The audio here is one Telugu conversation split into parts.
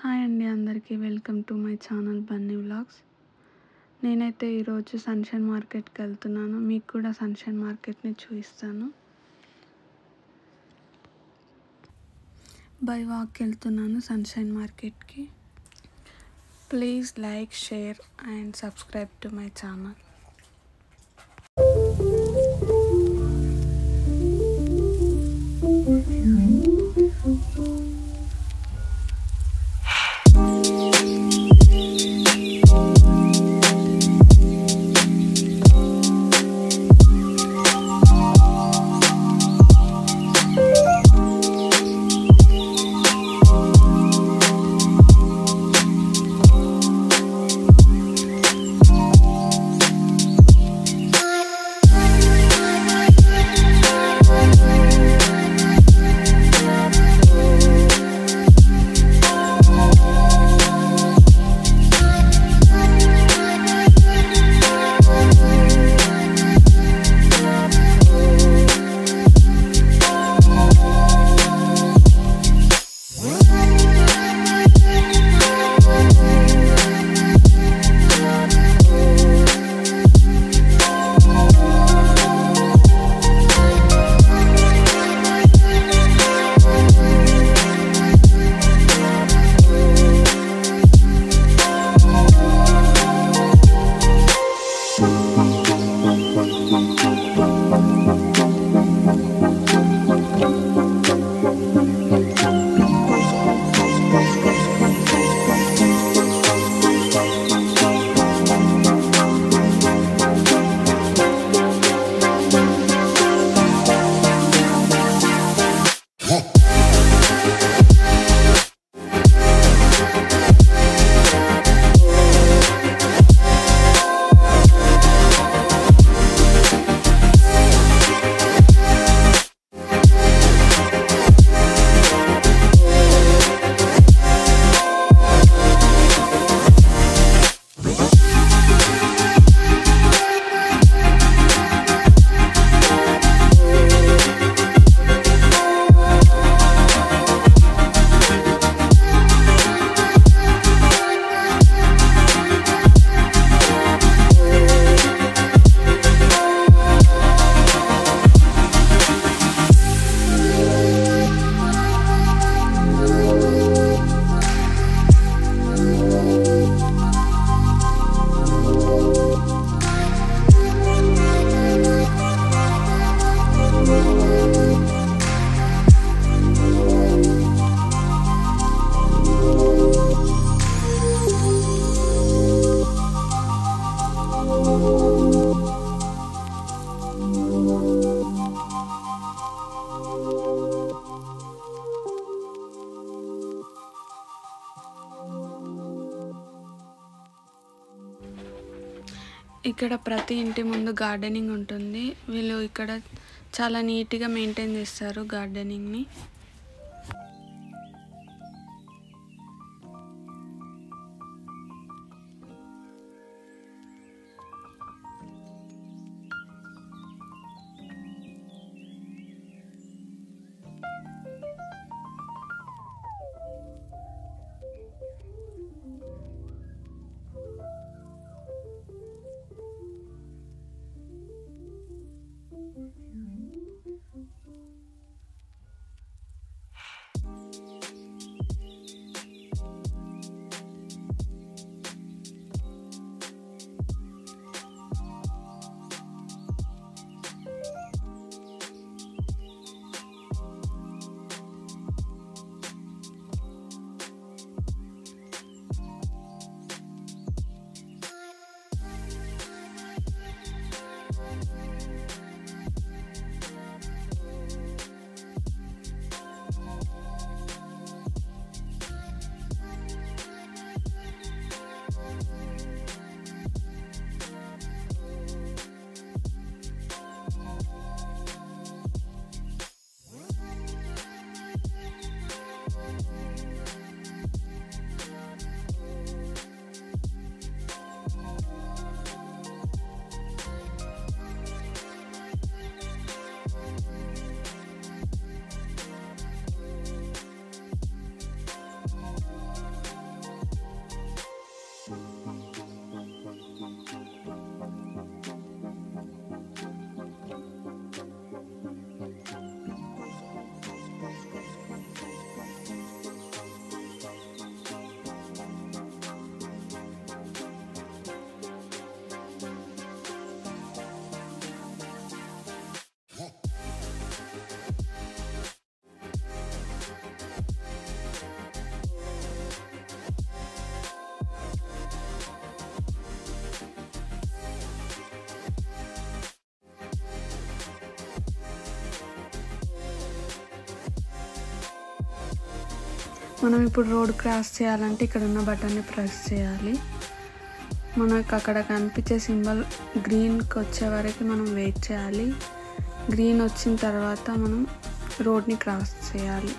హాయ్ అండి అందరికీ welcome to my channel Bunny vlogs నేనైతే ఈరోజు సన్షైన్ మార్కెట్కి వెళ్తున్నాను మీకు కూడా సన్షైన్ మార్కెట్ని చూపిస్తాను బై వాక్ వెళ్తున్నాను సన్షైన్ మార్కెట్కి please like share and subscribe to my channel ఇక్కడ ప్రతి ఇంటి ముందు గార్డెనింగ్ ఉంటుంది వీళ్ళు ఇక్కడ చాలా నీట్గా మెయింటైన్ చేస్తారు గార్డెనింగ్ని మనం ఇప్పుడు రోడ్ క్రాస్ చేయాలంటే ఇక్కడ ఉన్న బటన్ని ప్రెస్ చేయాలి మనకు అక్కడ కనిపించే సింబల్ గ్రీన్కి వచ్చే వరకు మనం వెయిట్ చేయాలి గ్రీన్ వచ్చిన తర్వాత మనం రోడ్ని క్రాస్ చేయాలి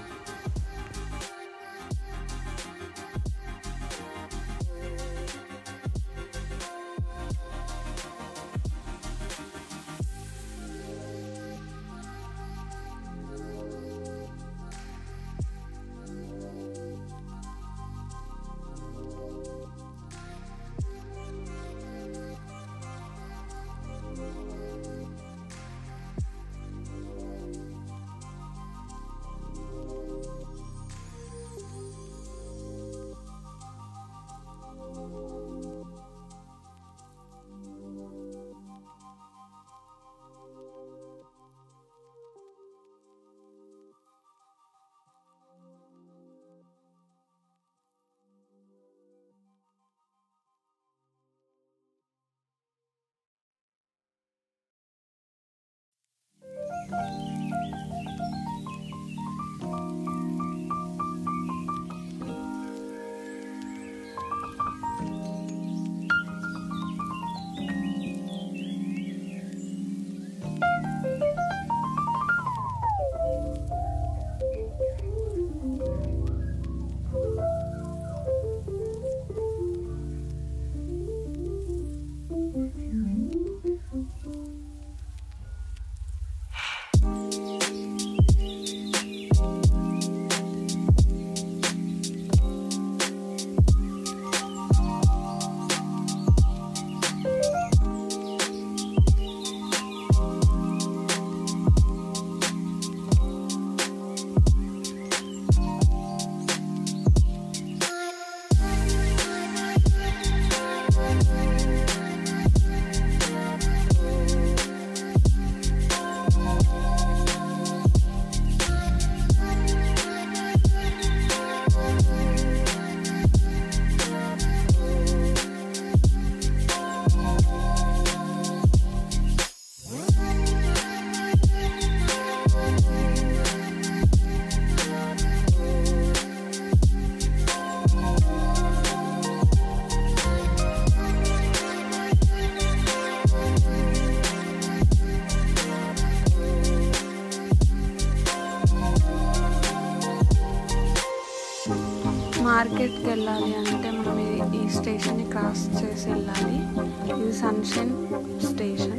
మార్కెట్కి వెళ్ళాలి అంటే మనం ఈ- ఈ స్టేషన్ని క్రాస్ చేసి వెళ్ళాలి ఇది సన్షైన్ స్టేషన్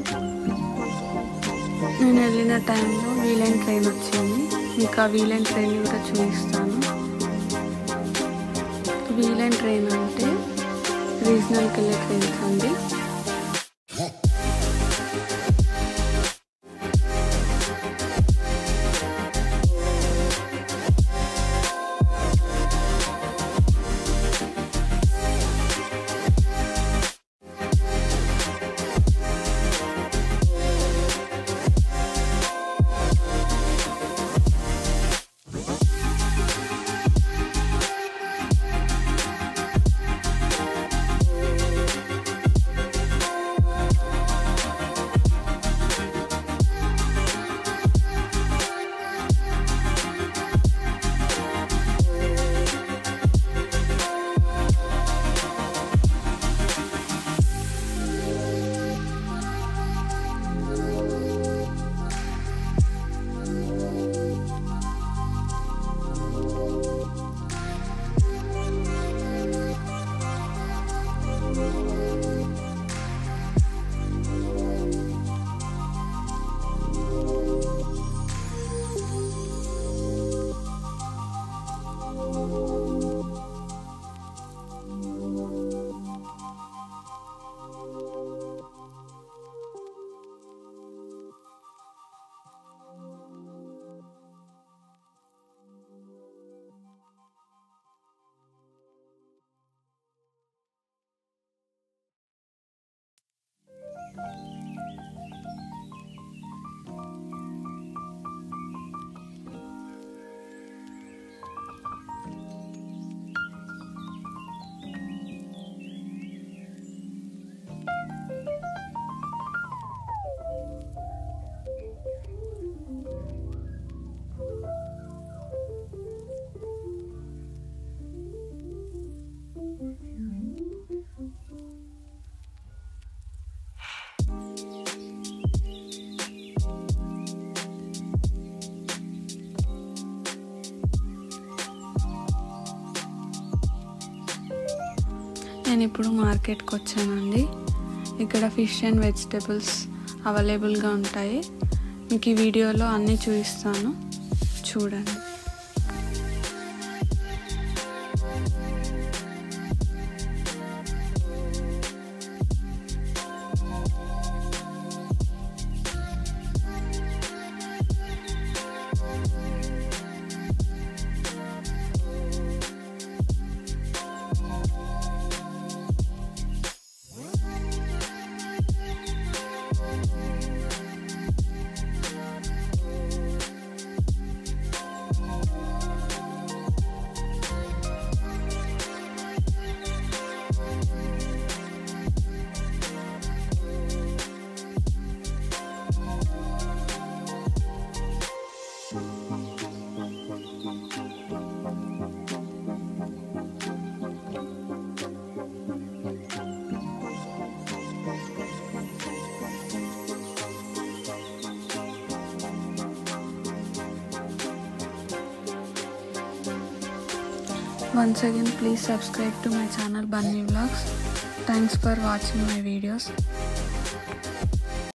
నేను వెళ్ళిన టైంలో వీలైన ట్రైన్ వచ్చింది మీకు ఆ వీలైన ట్రైన్ కూడా చూపిస్తాను వీలైన ట్రైన్ అంటే రీజనల్కి వెళ్ళే ట్రైన్స్ అండి నేను ఇప్పుడు మార్కెట్కి వచ్చానండి ఇక్కడ ఫిష్ అండ్ వెజిటేబుల్స్ అవైలబుల్గా ఉంటాయి మీకు ఈ వీడియోలో అన్నీ చూపిస్తాను చూడండి Once again, please subscribe to my channel Bunny Vlogs. Thanks for watching my videos.